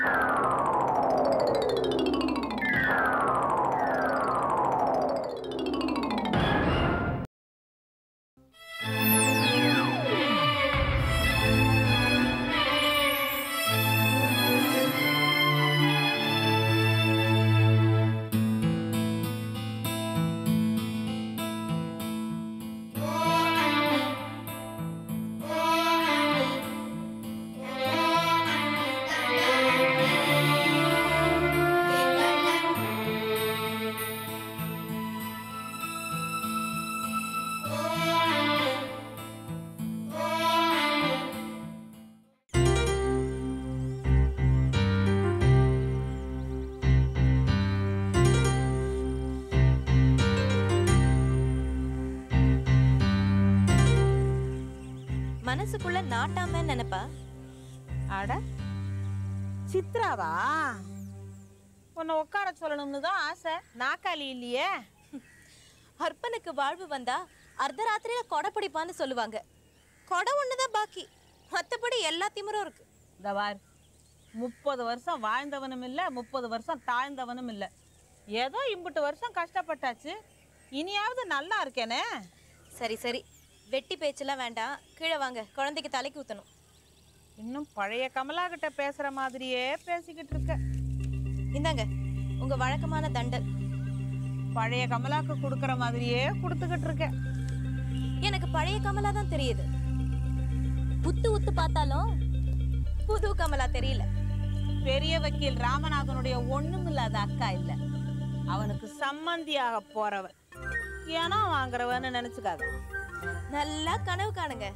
மனசுக்குள்ள நாட்டாம நினைப்பா அட சித்ராவா உன்னை உட்கார சொல்லணும்னு தான் ஆசை நாக்காளி இல்லையே அர்ப்பனுக்கு வாழ்வு வந்தா அர்த்தராத்திரியில கொடை பிடிப்பான்னு சொல்லுவாங்க கொடை ஒண்ணுதான் பாக்கி மத்தபடி எல்லா திமிரும் இருக்கு இந்த பார் முப்பது வருஷம் வாழ்ந்தவனும் இல்லை முப்பது வருஷம் தாழ்ந்தவனும் இல்லை ஏதோ இம்புட்டு வருஷம் கஷ்டப்பட்டாச்சு இனியாவது நல்லா இருக்கேனே சரி சரி வெட்டி பேச்செல்லாம் வேண்டாம் கீழே வாங்க குழந்தைக்கு தலைக்கு ஊத்தணும் இன்னும் பழைய கமலா கிட்ட பேசுற மாதிரியே பேசிக்கிட்டு இருக்க இந்தாங்க உங்க வழக்கமான தண்டல் பழைய கமலாக்கு கொடுக்கற மாதிரியே கொடுத்துக்கிட்டு இருக்க எனக்கு பழைய கமலா தான் தெரியுது உத்து உத்து பார்த்தாலும் புது கமலா தெரியல பெரிய வக்கீல் ராமநாதனுடைய ஒண்ணுமில்லாத அக்கா இல்ல அவனுக்கு சம்மந்தியாக போறவன் ஏனோ வாங்குறவன்னு நினைச்சுக்காத நல்லா கனவு காணுங்க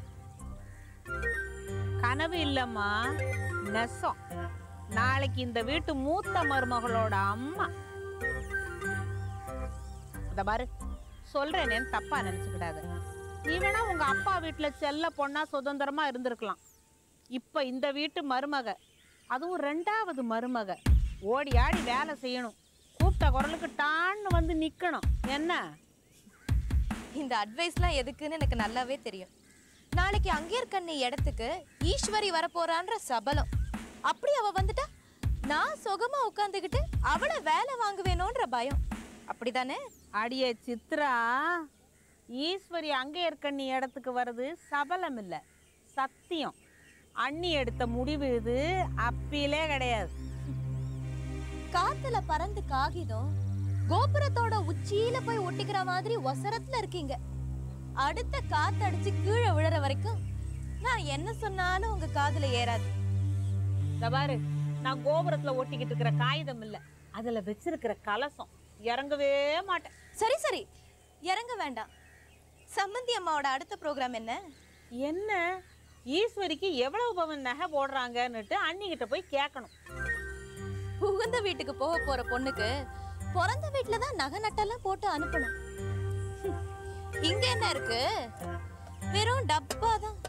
கனவு இல்லம்மா நெசம் நாளைக்கு இந்த வீட்டு மூத்த மருமகளோட அம்மா அத பாரு சொல்றேனேன்னு தப்பா நினைச்சுக்கிடாத நீ வேணா உங்க அப்பா வீட்டுல செல்ல பொண்ணா சுதந்திரமா இருந்திருக்கலாம் இப்ப இந்த வீட்டு மருமக அதுவும் ரெண்டாவது மருமக ஓடி ஆடி வேலை செய்யணும் கூப்பிட்ட குரலுக்கு டான்னு வந்து நிக்கணும் என்ன இந்த அட்வைஸ்லாம் எதுக்குன்னு எனக்கு நல்லாவே தெரியும் நாளைக்கு அங்கேற்கண்ணி இடத்துக்கு ஈஸ்வரி வரப்போறான்ற சபலம் அப்படி அவ வந்துட்டா நான் சுகமா உட்காந்துக்கிட்டு அவளை வேலை வாங்குவேனோன்ற பயம் அப்படிதானே அடியே சித்ரா ஈஸ்வரி அங்கே இருக்கண்ணி இடத்துக்கு வர்றது சபலம் இல்லை சத்தியம் அண்ணி எடுத்த முடிவு இது அப்பிலே கிடையாது காத்துல பறந்து காகிதம் கோபுரத்தோட உச்சியில போய் ஒட்டிக்கிற மாதிரி ஒசரத்துல இருக்கீங்க அடுத்த காத்தடிச்சு கீழே விழுற வரைக்கும் நான் என்ன சொன்னாலும் உங்க காதுல ஏறாது இந்த பாரு நான் கோபுரத்துல ஒட்டிக்கிட்டு இருக்கிற காகிதம் இல்லை அதுல வச்சிருக்கிற கலசம் இறங்கவே மாட்டேன் சரி சரி இறங்க வேண்டாம் சம்மந்தி அம்மாவோட அடுத்த ப்ரோக்ராம் என்ன என்ன ஈஸ்வரிக்கு எவ்வளவு பவன் நகை போடுறாங்கன்னுட்டு அண்ணிக்கிட்ட போய் கேட்கணும் புகுந்த வீட்டுக்கு போக போற பொண்ணுக்கு பிறந்த வீட்டுல தான் நகை நட்டெல்லாம் போட்டு அனுப்பணும் ஹம், இங்க என்ன இருக்கு வெறும் டப்பா தான்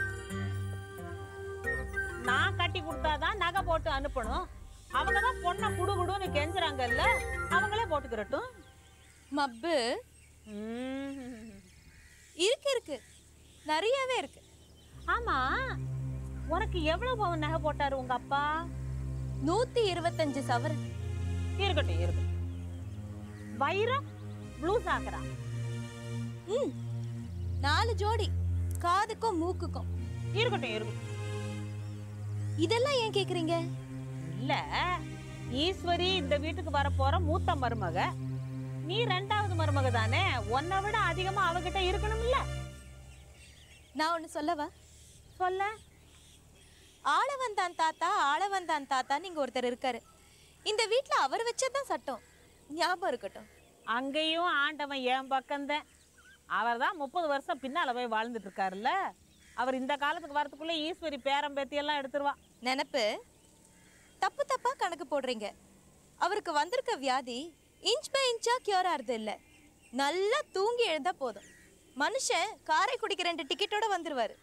நான் கட்டி கொடுத்தாதான் நகை போட்டு அனுப்பணும் அவங்க தான் பொண்ணை குடு குடுன்னு கெஞ்சுறாங்கல்ல அவங்களே போட்டுக்கிறட்டும் மப்பு ம்ஹும். இருக்கு இருக்கு நிறையவே இருக்கு ஆமா உனக்கு எவ்வளவு பவுன் நகை போட்டாரு உங்க அப்பா நூத்தி இருபத்தஞ்சு சவரன் இருக்கட்டும் இருக்கட்டும் வைரம் ப்ளூ சாக்கரா ம் நாலு ஜோடி காதுக்கும் மூக்குக்கும் இருக்கட்டும் இருக்கட்டும் இதெல்லாம் ஏன் கேக்குறீங்க இல்ல ஈஸ்வரி இந்த வீட்டுக்கு வரப்போற மூத்த மருமக நீ ரெண்டாவது மருமக தானே உன்னை விட அதிகமா அவகிட்ட இருக்கணும்ல நான் ஒண்ணு சொல்லவா சொல்ல ஆள வந்தான் தாத்தா ஆள வந்தான் தாத்தா நீங்க ஒருத்தர் இருக்காரு இந்த வீட்ல அவர் வச்சதுதான் சட்டம் ஞாபகம் இருக்கட்டும் அங்கேயும் ஆண்டவன் என் பக்கம்தான் அவர் தான் முப்பது வருஷம் பின்னால போய் வாழ்ந்துட்டு இருக்காருல்ல அவர் இந்த காலத்துக்கு வரதுக்குள்ள ஈஸ்வரி பேரம் பேத்தியெல்லாம் எடுத்துருவா நினப்பு தப்பு தப்பா கணக்கு போடுறீங்க அவருக்கு வந்திருக்க வியாதி இன்ச் பை இன்ச்சா கியூர் ஆறுது இல்ல நல்லா தூங்கி எழுந்தா போதும் மனுஷன் காரைக்குடிக்கு ரெண்டு டிக்கெட்டோட வந்துருவாரு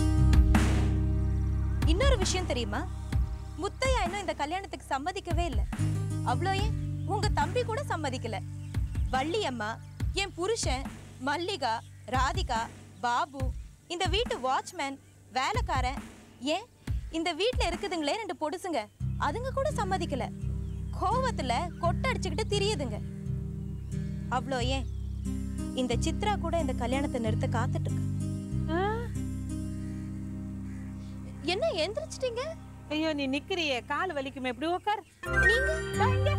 இன்னொரு விஷயம் தெரியுமா முத்தையா இன்னும் இந்த கல்யாணத்துக்கு சம்மதிக்கவே இல்லை அவ்வளோ ஏன் உங்க தம்பி கூட சம்மதிக்கல வள்ளி அம்மா என் புருஷன் மல்லிகா ராதிகா பாபு இந்த வீட்டு வாட்ச்மேன் வேலைக்காரன் ஏன் இந்த வீட்ல இருக்குதுங்களே ரெண்டு பொடுசுங்க அதுங்க கூட சம்மதிக்கல கோவத்துல கொட்டடிச்சுக்கிட்டு திரியுதுங்க அவ்வளோ ஏன் இந்த சித்ரா கூட இந்த கல்யாணத்தை நிறுத்த காத்துட்டு இருக்கு ஆ? என்ன எந்திரிச்சிட்டீங்க ஐயோ நீ நிக்கிறியே கால் வலிக்குமே இப்படி உட்கார் நீங்க வா இங்க.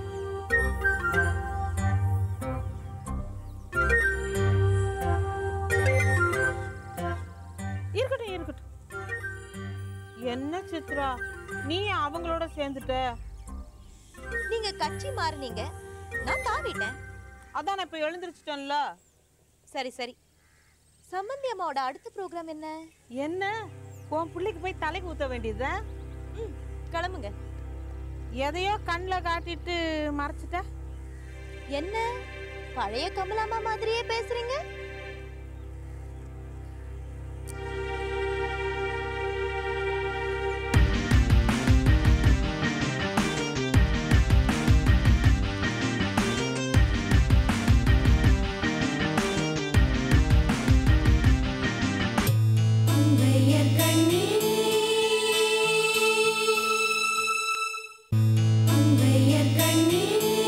இருக்கட்டும் இருக்கட்டும் என்ன சித்ரா நீ அவங்களோட சேர்ந்துட்ட நீங்க கட்சி மாறுனீங்க நான் தாவிட்டேன் அதான் நான் இப்ப எழுந்திருச்சிட்டேன்ல சரி சரி சம்மந்தி அம்மாவோட அடுத்த ப்ரோக்ராம் என்ன என்ன உன் புள்ளைக்கு போய் தலைக்கு ஊத்த வேண்டியது ம் கிளம்புங்க எதையோ கண்ணில் காட்டிட்டு மறைச்சிட்ட என்ன பழைய கமலாமா மாதிரியே பேசுறீங்க அங்கையர் கண்ணே அங்கையர் கண்ணே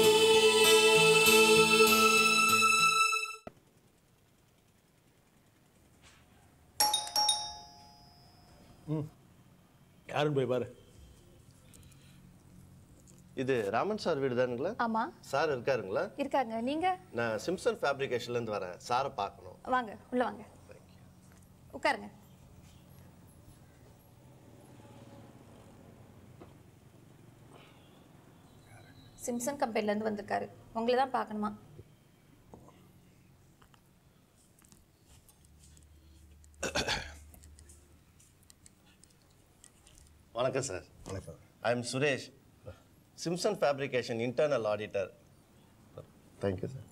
யாருன்னு போய் பாரு இது ராமன் சார் வீடு தானுங்களா ஆமா சார் இருக்காருங்களா இருக்காங்க நீங்க நான் சிம்சன் ஃபேப்ரிகேஷன்லேருந்து வரேன் சாரை பார்க்கணும் வாங்க உள்ள வாங்க உட்காருங்க சிம்சன் கம்பெனில இருந்து வந்திருக்காரு உங்களை தான் பார்க்கணுமா வணக்கம் சார் வணக்கம் I am Suresh Simpson fabrication internal auditor thank you sir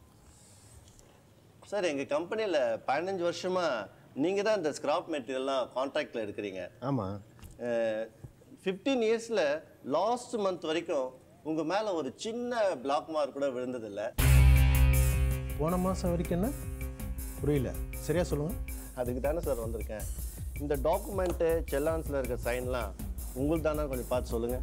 sir எங்கள் கம்பெனியில் பதினஞ்சு வருஷமாக நீங்கள் தான் இந்த ஸ்கிராப் மெட்டீரியல்லாம் கான்ட்ராக்டில் எடுக்கிறீங்க ஆமாம் ஃபிஃப்டீன் இயர்ஸில் லாஸ்ட் மந்த் வரைக்கும் உங்கள் மேலே ஒரு சின்ன பிளாக் மார்க் கூட விழுந்ததில்லை போன மாதம் வரைக்கும் என்ன புரியல சரியா சொல்லுங்க அதுக்கு தானே சார் வந்திருக்கேன் இந்த டாக்குமெண்ட்டு செல்லான்ஸில் இருக்க சைன்லாம் உங்களுக்கு தானே கொஞ்சம் பார்த்து சொல்லுங்கள்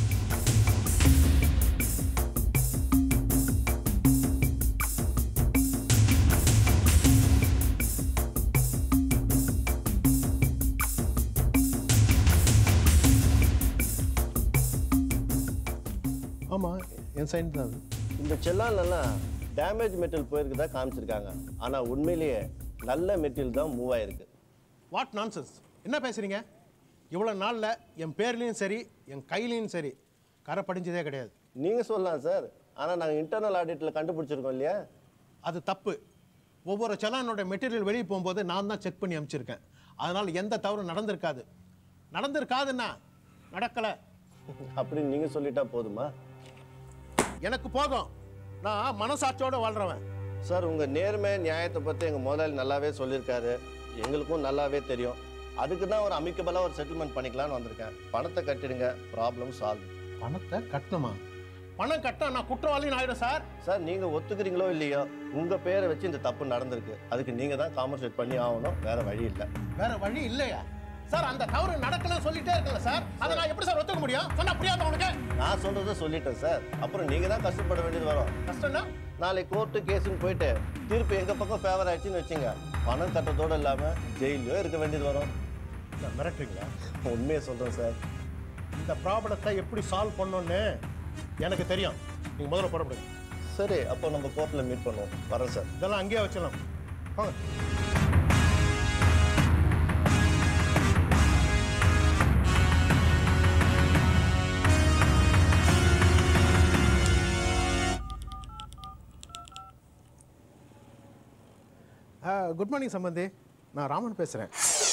ஆமாம் என் சைன் தான் அது இந்த செல்லான்லலாம் டேமேஜ் மெட்டீரியல் போயிருக்குதா காமிச்சிருக்காங்க ஆனால் உண்மையிலேயே நல்ல மெட்டீரியல் தான் மூவ் ஆயிருக்கு வாட் நான்சென்ஸ் என்ன பேசுகிறீங்க இவ்வளோ நாளில் என் பேர்லேயும் சரி என் கையிலையும் சரி கரை படிஞ்சதே கிடையாது நீங்கள் சொல்லலாம் சார் ஆனால் நாங்கள் இன்டர்னல் ஆடிட்டில் கண்டுபிடிச்சிருக்கோம் இல்லையா அது தப்பு ஒவ்வொரு செலானோட மெட்டீரியல் வெளியே போகும்போது நான் தான் செக் பண்ணி அனுப்பிச்சிருக்கேன் அதனால் எந்த தவறும் நடந்திருக்காது நடந்திருக்காதுன்னா நடக்கலை அப்படின்னு நீங்கள் சொல்லிட்டா போதுமா எனக்கு போதும் நான் மனசாட்சியோடு வாழ்கிறவன் சார் உங்கள் நேர்மை நியாயத்தை பற்றி எங்கள் முதலாளி நல்லாவே சொல்லியிருக்காரு எங்களுக்கும் நல்லாவே தெரியும் அதுக்கு தான் ஒரு அமிக்கபலாக ஒரு செட்டில்மெண்ட் பண்ணிக்கலாம்னு வந்திருக்கேன் பணத்தை கட்டிடுங்க ப்ராப்ளம் சால்வ் பணத்தை கட்டணுமா பணம் கட்ட நான் குற்றவாளின்னு ஆயிடும் சார் சார் நீங்கள் ஒத்துக்கிறீங்களோ இல்லையோ உங்கள் பேரை வச்சு இந்த தப்பு நடந்திருக்கு அதுக்கு நீங்கள் தான் காம்பன்சேட் பண்ணி ஆகணும் வேற வழி இல்லை வேற வழி இல்லையா சார் அந்த தவறு நடக்கணும்னு சொல்லிட்டே இருக்கல சார் அதை நான் எப்படி சார் ஒத்துக்க முடியும் சொன்னா புரியாத உனக்கு நான் சொல்கிறத சொல்லிட்டேன் சார் அப்புறம் நீங்கள் தான் கஷ்டப்பட வேண்டியது வரும் கஷ்டம்னா நாளைக்கு கோர்ட்டு கேஸுன்னு போயிட்டு தீர்ப்பு எங்கள் பக்கம் ஃபேவர் ஆயிடுச்சுன்னு வச்சுங்க பணம் கட்டுறதோடு இல்லாமல் ஜெயிலையோ இருக்க வேண்டியது வரும் என்ன மிரட்டுறீங்களா உண்மையை சொல்கிறேன் சார் இந்த ப்ராப்ளத்தை எப்படி சால்வ் பண்ணணும்னு எனக்கு தெரியும் நீங்க முதல்ல புறப்படுங்க சரி அப்போ நம்ம கோர்ட்டில் மீட் பண்ணுவோம் வரேன் சார் இதெல்லாம் அங்கேயே வச்சிடலாம் வாங்க குட் மார்னிங் சம்பந்தி நான் ராமன் பேசுகிறேன்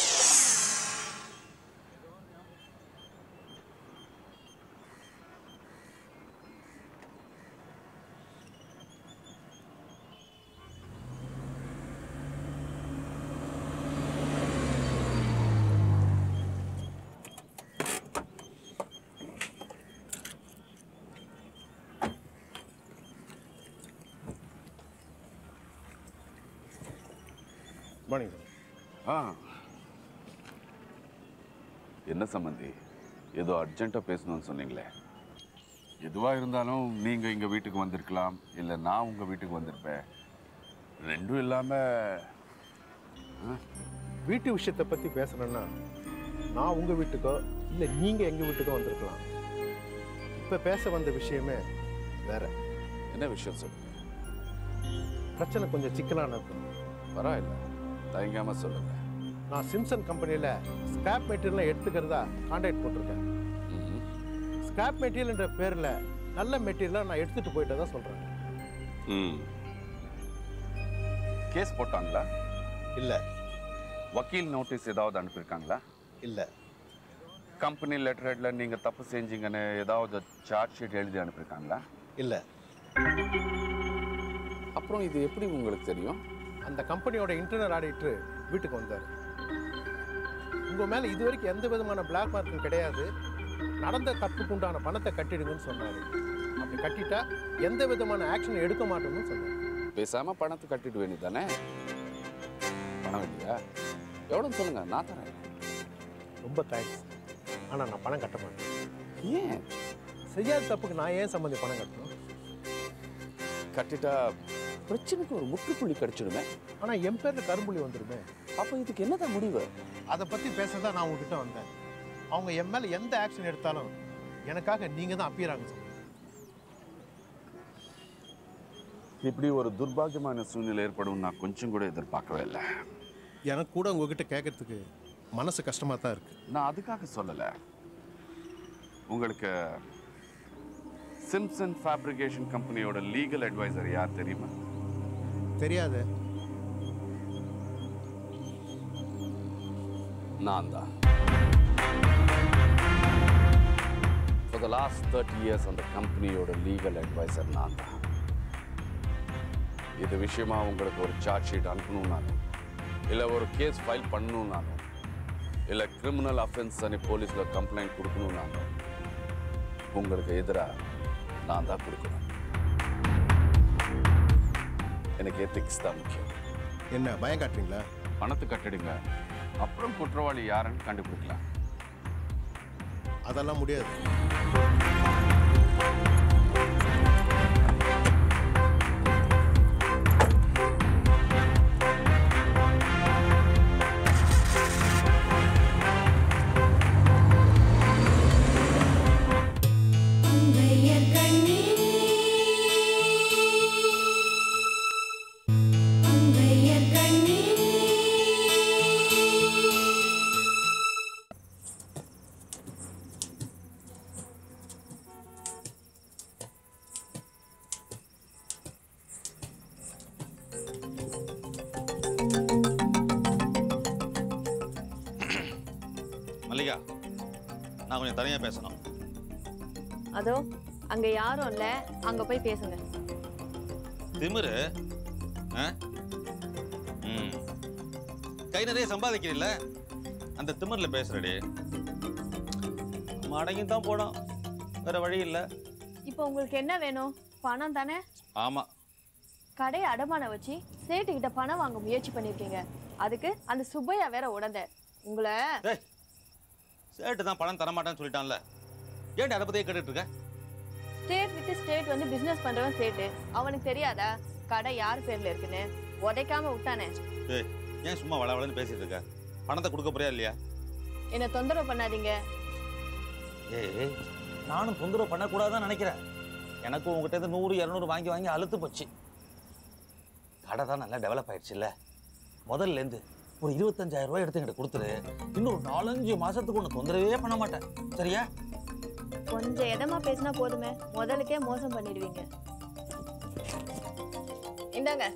குட் மார்னிங் சார் ஆ என்ன சம்மந்தி ஏதோ அர்ஜென்ட்டாக பேசணும்னு சொன்னீங்களே எதுவாக இருந்தாலும் நீங்கள் எங்கள் வீட்டுக்கு வந்திருக்கலாம் இல்லை நான் உங்கள் வீட்டுக்கு வந்திருப்பேன் ரெண்டும் இல்லாமல் வீட்டு விஷயத்தை பற்றி பேசணும்னா நான் உங்கள் வீட்டுக்கோ இல்லை நீங்கள் எங்கள் வீட்டுக்கோ வந்திருக்கலாம் இப்போ பேச வந்த விஷயமே வேற என்ன விஷயம் சொல்லுங்க பிரச்சனை கொஞ்சம் சிக்கலானது பரவாயில்ல தயங்காமல் சொல்லுங்கள் நான் சிம்சன் கம்பெனியில் ஸ்கிராப் மெட்டீரியல்லாம் எடுத்துக்கிறதா கான்டாக்ட் போட்டிருக்கேன் ம் ஸ்கிராப் மெட்டீரியல்ன்ற பேரில் நல்ல மெட்டீரியலாக நான் எடுத்துகிட்டு போயிட்டு தான் சொல்கிறேன் ம் கேஸ் போட்டாங்களா இல்லை வக்கீல் நோட்டீஸ் ஏதாவது அனுப்பியிருக்காங்களா இல்லை கம்பெனி லெட்டர் ஹெட்டில் நீங்கள் தப்பு செஞ்சீங்கன்னு ஏதாவது சார்ஜ் ஷீட் எழுதி அனுப்பியிருக்காங்களா இல்லை அப்புறம் இது எப்படி உங்களுக்கு தெரியும் அந்த கம்பெனியோட இன்டர்னல் ஆடிட்டர் வீட்டுக்கு வந்தார் உங்கள் மேலே இது வரைக்கும் எந்த விதமான பிளாக் மார்க்கும் கிடையாது நடந்த தப்புக்கு உண்டான பணத்தை கட்டிடுங்கன்னு சொன்னார் அப்படி கட்டிட்டா எந்த விதமான ஆக்ஷன் எடுக்க மாட்டோம்னு சொன்னார் பேசாமல் பணத்தை கட்டிட்டு வேண்டியது தானே பணம் இல்லையா எவ்வளோன்னு சொல்லுங்கள் நான் தரேன் ரொம்ப தேங்க்ஸ் ஆனால் நான் பணம் கட்ட மாட்டேன் ஏன் செய்யாத தப்புக்கு நான் ஏன் சம்பந்தி பணம் கட்டணும் கட்டிட்டா பிரச்சனைக்கு ஒரு முற்றுப்புள்ளி கிடைச்சிடுமே ஆனால் என் பேரில் கரும்புள்ளி வந்துடுமே அப்போ இதுக்கு என்னதான் முடிவு அதை பற்றி பேச தான் நான் உங்ககிட்ட வந்தேன் அவங்க என் மேலே எந்த ஆக்ஷன் எடுத்தாலும் எனக்காக நீங்கள் தான் அப்பீராங்க சொன்னீங்க இப்படி ஒரு துர்பாகியமான சூழ்நிலை ஏற்படும் நான் கொஞ்சம் கூட எதிர்பார்க்கவே இல்லை எனக்கு கூட உங்ககிட்ட கேட்கறதுக்கு மனசு கஷ்டமாக தான் இருக்குது நான் அதுக்காக சொல்லலை உங்களுக்கு சிம்சன் ஃபேப்ரிகேஷன் கம்பெனியோட லீகல் அட்வைசர் யார் தெரியுமா தெரியாது நான் தான் for the last thirty years அந்த கம்பெனியோட லீகல் அட்வைசர் நான் தான் இது விஷயமா உங்களுக்கு ஒரு சார்ஜ் ஷீட் அனுப்பணும்னாலும் இல்லை ஒரு கேஸ் ஃபைல் பண்ணணும்னாலும் இல்லை கிரிமினல் அஃபென்ஸ் அனி போலீஸில் கம்ப்ளைண்ட் கொடுக்கணும்னாலும் உங்களுக்கு எதிராக நான் தான் கொடுக்கணும் எனக்கு எத்திக்ஸ் தான் முக்கியம் என்ன பயம் காட்டுறீங்களா பணத்தை கட்டிடுங்க அப்புறம் குற்றவாளி யாருன்னு கண்டுபிடிக்கலாம் அதெல்லாம் முடியாது அங்கையர் கண்ணி அங்கையர் கண்ணி மல்லிகா நான் கொஞ்சம் தனியாக பேசணும் அதோ அங்க யாரும் இல்ல அங்க போய் பேசுங்க திமிரு ஆ? ம் கை நிறைய சம்பாதிக்கிறீல்ல அந்த திமிரில் பேசுறடி நம்ம அடங்கி தான் போனோம் வேற வழி இல்லை இப்போ உங்களுக்கு என்ன வேணும் பணம் தானே ஆமாம் கடையை அடமான வச்சு சேட்டுக்கிட்ட பணம் வாங்க முயற்சி பண்ணிருக்கீங்க அதுக்கு அந்த சுப்பையா வேற உடந்த உங்களை ஏய் சேட்டு தான் பணம் தரமாட்டேன்னு சொல்லிட்டான்ல ஏன்டி அதை பற்றியே கேட்டுட்டு இருக்க ஸ்டேட் வித் ஸ்டேட் வந்து பிசினஸ் பண்றவன் சேட்டு அவனுக்கு தெரியாதா கடை யார் பேர்ல இருக்குன்னு உதைக்காம விட்டானே ஏய் ஏன் சும்மா வள வளன்னு பேசிட்டு இருக்க பணத்தை கொடுக்க போறியா இல்லையா என்ன தொந்தரவு பண்ணாதீங்க ஏய் நானும் தொந்தரவு பண்ணக்கூடாதுன்னு நினைக்கிறேன் எனக்கும் உங்ககிட்ட இருந்து நூறு இரநூறு வாங்கி வாங்கி அழுத்து போச்சு கடை தான் நல்லா டெவலப் ஆயிடுச்சுல்ல முதல்ல இருந்து ஒரு இருபத்தஞ்சாயிரம் ரூபாய் எடுத்துக்கிட்ட கொடுத்துரு இன்னொரு நாலஞ்சு மாசத்துக்கு ஒன்று தொந்தரவே பண்ண மாட்டேன் சரியா கொஞ்சம் எதமா பேசினா போதுமே முதலுக்கே மோசம் பண்ணிடுவீங்க இந்தாங்க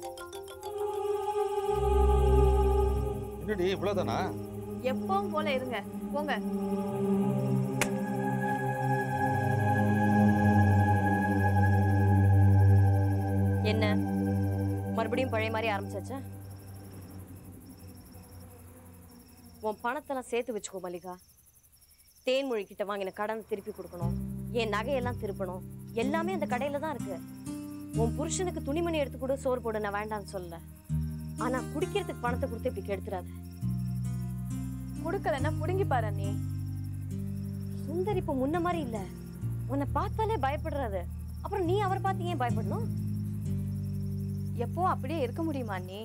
என்னடி இவ்வளோதானா எப்பவும் போல இருங்க போங்க என்ன மறுபடியும் பழைய மாதிரி ஆரம்பிச்சாச்சா உன் பணத்தெல்லாம் சேர்த்து வச்சுக்கோ மல்லிகா தேன்மொழி கிட்ட வாங்கின கடனை திருப்பி கொடுக்கணும் என் நகையெல்லாம் திருப்பணும் எல்லாமே அந்த கடையில தான் இருக்கு உன் புருஷனுக்கு துணிமணி எடுத்து கொடு சோறு போடு நான் வேண்டாம்னு சொல்லல ஆனா குடிக்கிறதுக்கு பணத்தை கொடுத்து இப்படி கெடுத்துறாத கொடுக்கலன்னா புடுங்கி பாரு நீ சுந்தர் இப்ப முன்ன மாதிரி இல்ல உன்னை பார்த்தாலே பயப்படுறாரு அப்புறம் நீ அவர் பார்த்து ஏன் பயப்படணும் எப்போ அப்படியே இருக்க முடியுமா நீ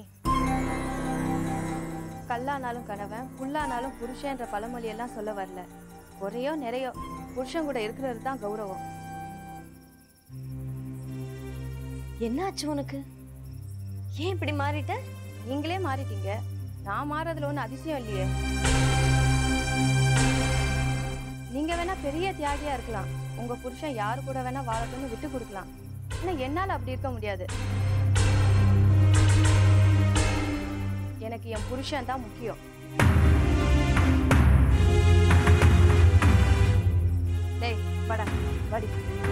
கல்லானாலும் கணவன் புல்லானாலும் புருஷன்ற பழமொழி எல்லாம் சொல்ல வரல குறையோ நிறையோ புருஷன் கூட இருக்கிறது தான் கௌரவம் என்னாச்சு உனக்கு ஏன் இப்படி மாறிட்ட நீங்களே மாறிட்டீங்க நான் மாறதுல ஒன்றும் அதிசயம் இல்லையே நீங்க வேணா பெரிய தியாகியா இருக்கலாம் உங்க புருஷன் யாரு கூட வேணா வாழட்டும்னு விட்டு கொடுக்கலாம் ஆனா என்னால அப்படி இருக்க முடியாது எனக்கு என் புருஷன் தான் முக்கியம் டேய் வாடா வாடி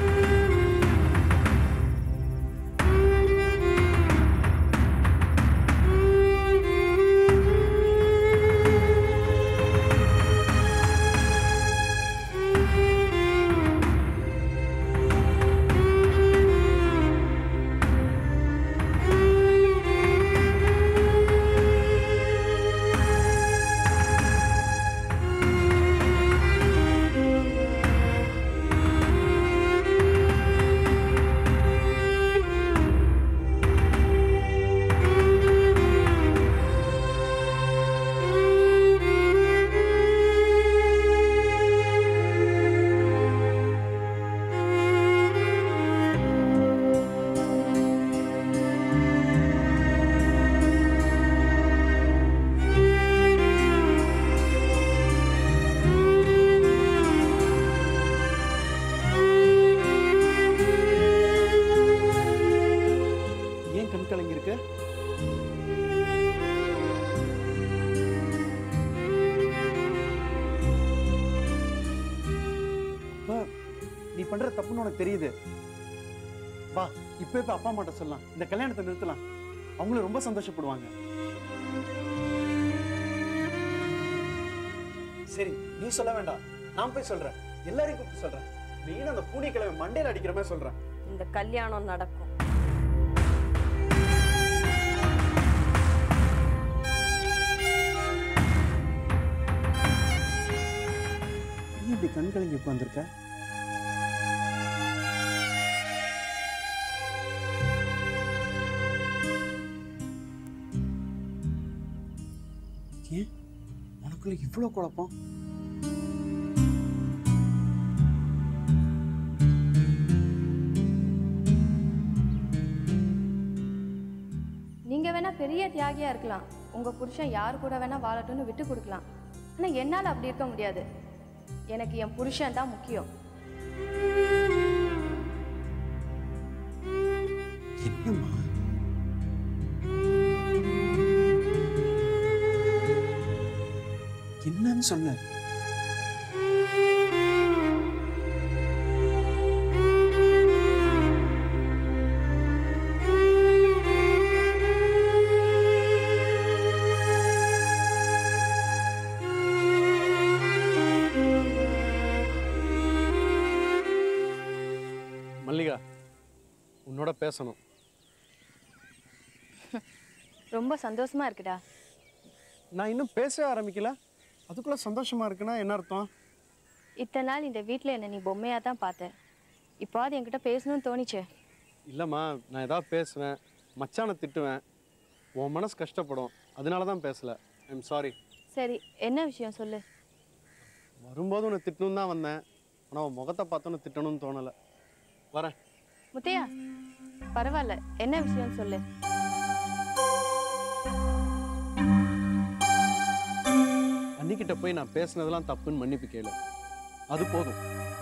ஏன் கண் கலங்கி இருக்கு அப்பா, நீ பண்ற தப்புன்னு உனக்கு தெரியுது வா இப்ப இப்ப அப்பா அம்மாட்ட சொல்லலாம் இந்த கல்யாணத்தை நிறுத்தலாம் அவங்களும் ரொம்ப சந்தோஷப்படுவாங்க சரி நீ சொல்ல வேண்டாம் நான் போய் சொல்றேன் எல்லாரையும் கூப்பிட்டு சொல்றேன் மெயின் அந்த பூனை கிழமை மண்டையில அடிக்கிற மாதிரி சொல்றேன் இந்த கல்யாணம் நடக்கும் நீ இப்படி கண் கலங்கி உட்காந்துருக்க ஏன் உனக்குள்ள இவ்வளோ குழப்பம் நீங்க வேணா பெரிய தியாகியா இருக்கலாம் உங்க புருஷன் யார் கூட வேணா வாழட்டும்னு விட்டு கொடுக்கலாம் ஆனா என்னால அப்படி இருக்க முடியாது எனக்கு என் புருஷன் தான் முக்கியம் என்னம்மா என்னன்னு சொன்ன மல்லிகா உன்னோட பேசணும் ரொம்ப சந்தோஷமா இருக்குடா நான் இன்னும் பேசவே ஆரம்பிக்கல அதுக்குள்ள சந்தோஷமா இருக்குன்னா என்ன அர்த்தம் இத்தனை நாள் இந்த வீட்டில் என்ன நீ பொம்மையா தான் பார்த்த இப்போது என்கிட்ட பேசணும்னு தோணிச்சே இல்லைம்மா நான் ஏதாவது பேசுவேன் மச்சானை திட்டுவேன் உன் மனசு கஷ்டப்படும் அதனால தான் பேசல ஐம் சாரி சரி என்ன விஷயம் சொல்லு வரும்போது உன்னை திட்டணும் தான் வந்தேன் ஆனால் உன் முகத்தை பார்த்தோன்னு திட்டணும்னு தோணலை வரேன் முத்தையா பரவாயில்ல என்ன விஷயம் சொல்லு அன்னிக்கிட்ட போய் நான் பேசுனதெல்லாம் தப்புன்னு மன்னிப்பு கேளு அது போதும்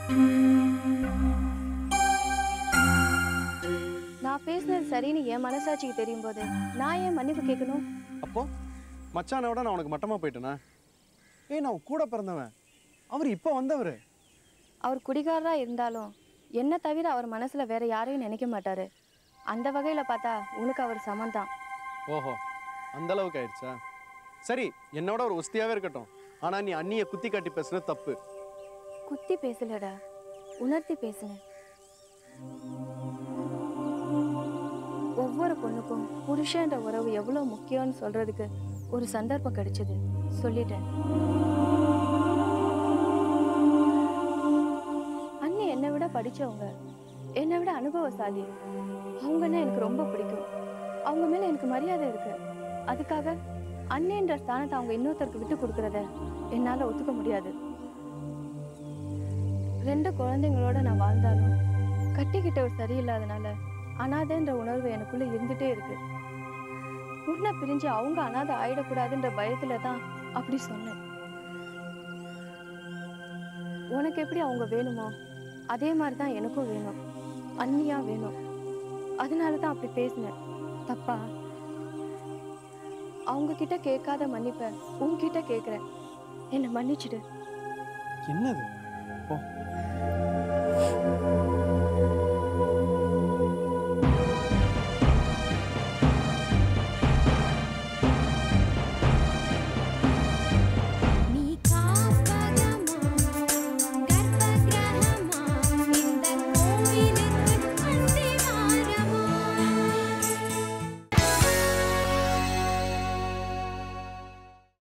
நான் பேசுனது சரின்னு என் மனசாட்சிக்கு தெரியும் போது நான் ஏன் மன்னிப்பு கேட்கணும் அப்போ மச்சானை விட நான் உனக்கு மட்டமாக போயிட்டேனா ஏய் நான் உன் கூட பிறந்தவன் அவர் இப்போ வந்தவர் அவர் குடிகாரரா இருந்தாலும் என்ன தவிர அவர் மனசுல வேற யாரையும் நினைக்க மாட்டாரு அந்த வகையில பார்த்தா உனக்கு அவர் சமந்தான் ஓஹோ அந்த அளவுக்கு ஆயிடுச்சா சரி என்னோட ஒரு ஒஸ்தியாவே இருக்கட்டும் ஆனா நீ அண்ணியை குத்தி காட்டி பேசுன தப்பு குத்தி பேசலடா உணர்த்தி பேசுனேன் ஒவ்வொரு பொண்ணுக்கும் புருஷன்ற உறவு எவ்வளவு முக்கியம்னு சொல்றதுக்கு ஒரு சந்தர்ப்பம் கிடைச்சது சொல்லிட்டேன் படிச்சவங்க என்னை விட அனுபவசாலி அவங்கன்னா எனக்கு ரொம்ப பிடிக்கும் அவங்க மேல எனக்கு மரியாதை இருக்கு அதுக்காக அண்ணன்ற ஸ்தானத்தை அவங்க இன்னொருத்தருக்கு விட்டு கொடுக்கறத என்னால ஒத்துக்க முடியாது ரெண்டு குழந்தைங்களோட நான் வாழ்ந்தாலும் கட்டிக்கிட்டவர் சரியில்லாதனால அனாதைன்ற உணர்வு எனக்குள்ள இருந்துட்டே இருக்கு உன்னை பிரிஞ்சு அவங்க அனாதை ஆயிடக்கூடாதுன்ற பயத்துல தான் அப்படி சொன்னேன் உனக்கு எப்படி அவங்க வேணுமோ அதே மாதிரி தான் எனக்கும் வேணும் அண்ணியா வேணும் அதனால தான் அப்படி பேசினேன் தப்பா அவங்க கிட்ட கேட்காத மன்னிப்ப உன்கிட்ட கேட்குறேன் என்னை மன்னிச்சிடு என்னது ஆ